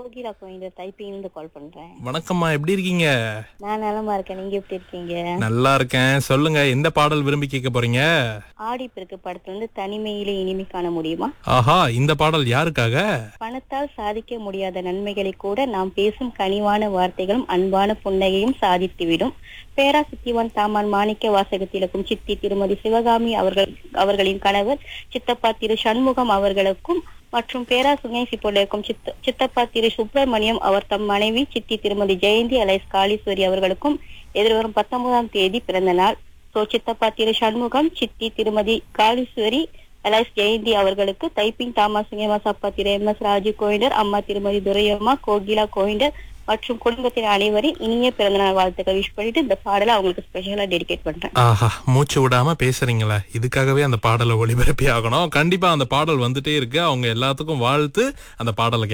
கோகிலா கோயில டைப்பிங்லேருந்து கால் பண்றேன் வணக்கம்மா எப்படி இருக்கீங்க நான் நலமா இருக்கேன் நீங்க எப்படி இருக்கீங்க நல்லா இருக்கேன் சொல்லுங்க எந்த பாடல் விரும்பி கேட்க போறீங்க ஆடி பெருக்கு படத்துல இருந்து தனிமையிலே இனிமை காண முடியுமா ஆஹா இந்த பாடல் யாருக்காக பணத்தால் சாதிக்க முடியாத நன்மைகளை கூட நாம் பேசும் கனிவான வார்த்தைகளும் அன்பான புன்னகையும் சாதித்துவிடும் பேரா சித்திவான் தாமான் மாணிக்க வாசகத்திலக்கும் சித்தி திருமதி சிவகாமி அவர்கள் அவர்களின் கணவர் சித்தப்பா திரு சண்முகம் அவர்களுக்கும் மற்றும் பேரா சுங்கேசிப்போல இருக்கும் சித்த சித்தப்பா திரு சுப்பிரமணியம் அவர் தம் மனைவி சித்தி திருமதி ஜெயந்தி அலைஸ் காளீஸ்வரி அவர்களுக்கும் எதிர்வரும் பத்தொன்பதாம் தேதி பிறந்த நாள் சோ சித்தப்பா திரு சண்முகம் சித்தி திருமதி காளீஸ்வரி அலைஸ் ஜெயந்தி அவர்களுக்கு டைப்பிங் தாமஸ் சிங்கமாஸ் அப்பா திரு எம் எஸ் ராஜு கோவிண்டர் அம்மா திருமதி துரையம்மா கோகிலா கோவிண்டர் மற்றும் குடும்பத்தின் அனைவரின் இனிய பிறந்தநாள் வாழ்த்துக்கள் விஷ் பண்ணிட்டு இந்த பாடலை அவங்களுக்கு ஸ்பெஷலா டெடிகேட் பண்றேன் ஆஹா மூச்சு விடாம பேசுறீங்களா இதுக்காகவே அந்த பாடலை ஒளிபரப்பி ஆகணும் கண்டிப்பா அந்த பாடல் வந்துட்டே இருக்கு அவங்க எல்லாத்துக்கும் வாழ்த்து அந்த பாடலை